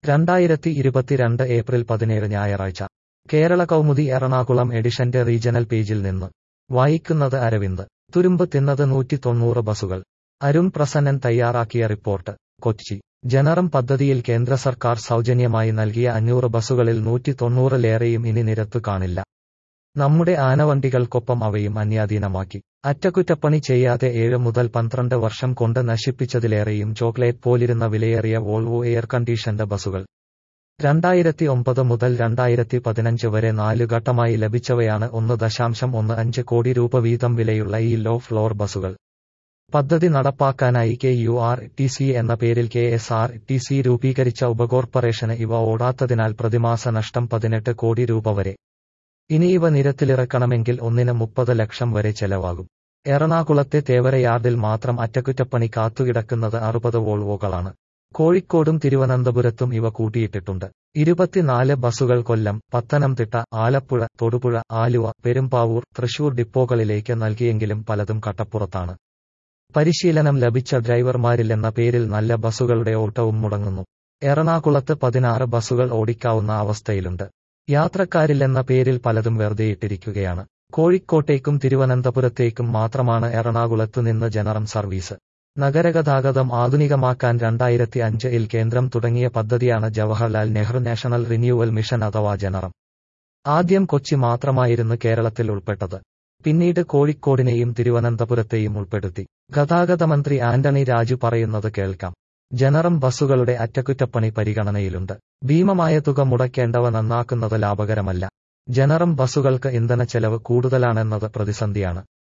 രണ്ടായിരത്തി ഇരുപത്തിരണ്ട് ഏപ്രിൽ പതിനേഴ് ഞായറാഴ്ച കേരള കൗമുദി എറണാകുളം എഡിഷന്റെ റീജണൽ പേജിൽ നിന്ന് വായിക്കുന്നത് അരവിന്ദ് തുരുമ്പ് തിന്നത് നൂറ്റി തൊണ്ണൂറ് ബസുകൾ അരുൺ പ്രസന്നൻ തയ്യാറാക്കിയ റിപ്പോർട്ട് കൊച്ചി ജനറം പദ്ധതിയിൽ കേന്ദ്ര സർക്കാർ സൗജന്യമായി നൽകിയ അഞ്ഞൂറ് ബസുകളിൽ നൂറ്റി തൊണ്ണൂറിലേറെയും ഇനി നിരത്തു കാണില്ല നമ്മുടെ ആനവണ്ടികൾക്കൊപ്പം അവയും അന്യാധീനമാക്കി അറ്റകുറ്റപ്പണി ചെയ്യാതെ ഏഴ് മുതൽ പന്ത്രണ്ട് വർഷം കൊണ്ട് നശിപ്പിച്ചതിലേറെയും ചോക്ലേറ്റ് പോലിരുന്ന വിലയേറിയ വോൾവോ എയർ കണ്ടീഷന്റെ ബസുകൾ രണ്ടായിരത്തി ഒമ്പത് മുതൽ രണ്ടായിരത്തി പതിനഞ്ച് വരെ നാലു ഘട്ടമായി ലഭിച്ചവയാണ് ഒന്ന് ദശാംശം ഒന്ന് അഞ്ച് കോടി രൂപ വീതം വിലയുള്ള ഈ ലോ ഫ്ലോർ ബസുകൾ പദ്ധതി നടപ്പാക്കാനായി K U R T C എന്ന പേരിൽ K S R T C രൂപീകരിച്ച ഉപകോർപ്പറേഷന് ഇവ ഓടാത്തതിനാൽ പ്രതിമാസ നഷ്ടം പതിനെട്ട് കോടി രൂപ വരെ ഇനി ഇവ നിരത്തിലിറക്കണമെങ്കിൽ ഒന്നിന് മുപ്പത് ലക്ഷം വരെ ചെലവാകും എറണാകുളത്തെ തേവരയാർഡിൽ മാത്രം അറ്റകുറ്റപ്പണി കാത്തുകിടക്കുന്നത് അറുപത് വോൾവോകളാണ് കോഴിക്കോടും തിരുവനന്തപുരത്തും ഇവ കൂട്ടിയിട്ടിട്ടുണ്ട് ഇരുപത്തിനാല് ബസുകൾ കൊല്ലം പത്തനംതിട്ട ആലപ്പുഴ തൊടുപുഴ ആലുവ പെരുമ്പാവൂർ തൃശൂർ ഡിപ്പോകളിലേക്ക് നൽകിയെങ്കിലും പലതും കട്ടപ്പുറത്താണ് പരിശീലനം ലഭിച്ച ഡ്രൈവർമാരില്ലെന്ന പേരിൽ നല്ല ബസുകളുടെ ഓട്ടവും മുടങ്ങുന്നു എറണാകുളത്ത് പതിനാറ് ബസുകൾ ഓടിക്കാവുന്ന അവസ്ഥയിലുണ്ട് യാത്രക്കാരില്ലെന്ന പേരിൽ പലതും വെറുതെയിട്ടിരിക്കുകയാണ് കോഴിക്കോട്ടേക്കും തിരുവനന്തപുരത്തേക്കും മാത്രമാണ് എറണാകുളത്തു നിന്ന് ജനറം സർവീസ് നഗരഗതാഗതം ആധുനികമാക്കാൻ രണ്ടായിരത്തി അഞ്ചിൽ കേന്ദ്രം തുടങ്ങിയ പദ്ധതിയാണ് Jawaharlal Nehru national renewal mission അഥവാ ജനറം ആദ്യം കൊച്ചി മാത്രമായിരുന്നു കേരളത്തിൽ ഉൾപ്പെട്ടത് പിന്നീട് കോഴിക്കോടിനെയും തിരുവനന്തപുരത്തെയും ഉൾപ്പെടുത്തി ഗതാഗത മന്ത്രി ആന്റണി രാജു പറയുന്നത് കേൾക്കാം ജനറം ബസുകളുടെ അറ്റകുറ്റപ്പണി പരിഗണനയിലുണ്ട് ഭീമമായ തുക മുടക്കേണ്ടവ നന്നാക്കുന്നത് ലാഭകരമല്ല ജനറം ബസുകൾക്ക് ഇന്ധന ചെലവ് കൂടുതലാണെന്നത് പ്രതിസന്ധിയാണ്